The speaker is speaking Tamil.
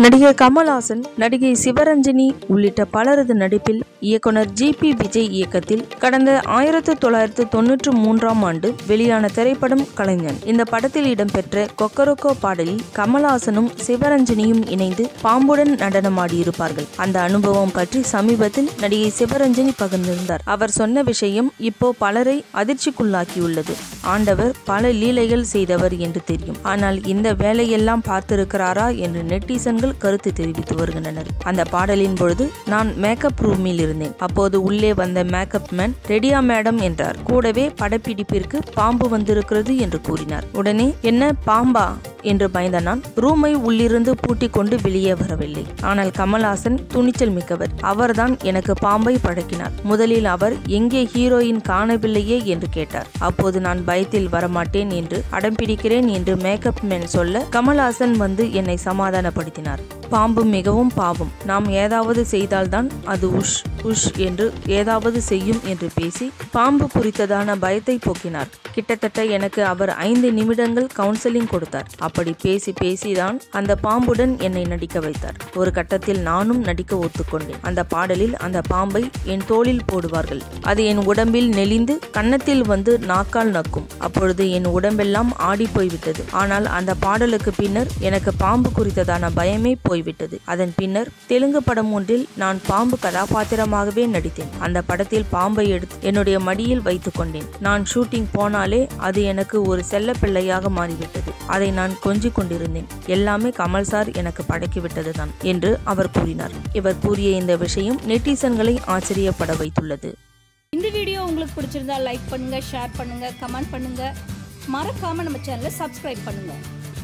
நடிகர் கமல்ஹாசன் நடிகை சிவரஞ்சனி உள்ளிட்ட பலரது நடிப்பில் இயக்குனர் ஜி பி விஜய் இயக்கத்தில் கடந்த ஆயிரத்து தொள்ளாயிரத்து தொன்னூற்று மூன்றாம் ஆண்டு வெளியான திரைப்படம் கலைஞன் இந்த படத்தில் இடம்பெற்ற கொக்கரொக்கோ பாடலில் கமல்ஹாசனும் சிவரஞ்சனியும் இணைந்து பாம்புடன் நடனமாடியிருப்பார்கள் அந்த அனுபவம் பற்றி சமீபத்தில் நடிகை சிவரஞ்சனி பகிர்ந்திருந்தார் அவர் சொன்ன விஷயம் இப்போ பலரை அதிர்ச்சிக்குள்ளாக்கியுள்ளது ஆண்டவர் பல லீலைகள் செய்தவர் என்று தெரியும் ஆனால் இந்த வேலையெல்லாம் பார்த்திருக்கிறாரா என்று நெட்டிசன்கள் கருத்து தெரிவித்து வருகின்றனர் அந்த பாடலின் பொழுது நான் மேக்கப் ரூமில் இருந்தேன் அப்போது உள்ளே வந்த மேக்கப் மேன் ரெடியா மேடம் என்றார் கூடவே படப்பிடிப்பிற்கு பாம்பு வந்திருக்கிறது என்று கூறினார் உடனே என்ன பாம்பா என்று பயந்த நான் ரூமை உள்ளிருந்து பூட்டிக் கொண்டு வெளியே வரவில்லை ஆனால் கமல்ஹாசன் துணிச்சல் மிக்கவர் அவர்தான் எனக்கு பாம்பை பழக்கினார் முதலில் அவர் எங்கே ஹீரோயின் காணவில்லையே என்று கேட்டார் அப்போது நான் பயத்தில் வரமாட்டேன் என்று அடம்பிடிக்கிறேன் என்று மேக்கப் மேன் சொல்ல கமல்ஹாசன் வந்து என்னை சமாதானப்படுத்தினார் பாம்பு மிகவும் பாவம் நாம் ஏதாவது செய்தால்தான் அது உஷ் உஷ் என்று ஏதாவது செய்யும் என்று பேசி பாம்பு குறித்ததான பயத்தை போக்கினார் கிட்டத்தட்ட எனக்கு அவர் ஐந்து நிமிடங்கள் கவுன்சிலிங் கொடுத்தார் அப்படி பேசி பேசிதான் அந்த பாம்புடன் என்னை நடிக்க வைத்தார் ஒரு கட்டத்தில் நானும் நடிக்க ஒத்துக்கொண்டேன் அந்த பாடலில் அந்த பாம்பை என் தோளில் போடுவார்கள் அது என் உடம்பில் நெளிந்து கன்னத்தில் வந்து நாக்கால் நக்கும் அப்பொழுது என் உடம்பெல்லாம் ஆடி போய்விட்டது ஆனால் அந்த பாடலுக்கு பின்னர் எனக்கு பாம்பு குறித்ததான பயமே போய்விட்டது அதன் பின்னர் தெலுங்கு படம் ஒன்றில் நான் பாம்பு கதாபாத்திரமாகவே நடித்தேன் அந்த படத்தில் பாம்பை எடுத்து என்னுடைய மடியில் வைத்துக் கொண்டேன் நான் ஷூட்டிங் போனாலே அது எனக்கு ஒரு செல்ல பிள்ளையாக மாறிவிட்டது அதை நான் கொஞ்சிக் கொண்டிருந்தேன் எல்லாமே கமல் சார் எனக்கு பழக்கிவிட்டதுதான் என்று அவர் கூறினார் இவர் கூறிய இந்த விஷயம் நெட்டிசன்களை ஆச்சரியப்பட வைத்துள்ளது இந்த வீடியோ உங்களுக்கு பிடிச்சிருந்தா லைக் பண்ணுங்க ஷேர் பண்ணுங்க கமெண்ட் பண்ணுங்க மறக்காம நம்ம சேனலை சப்ஸ்கிரைப் பண்ணுங்க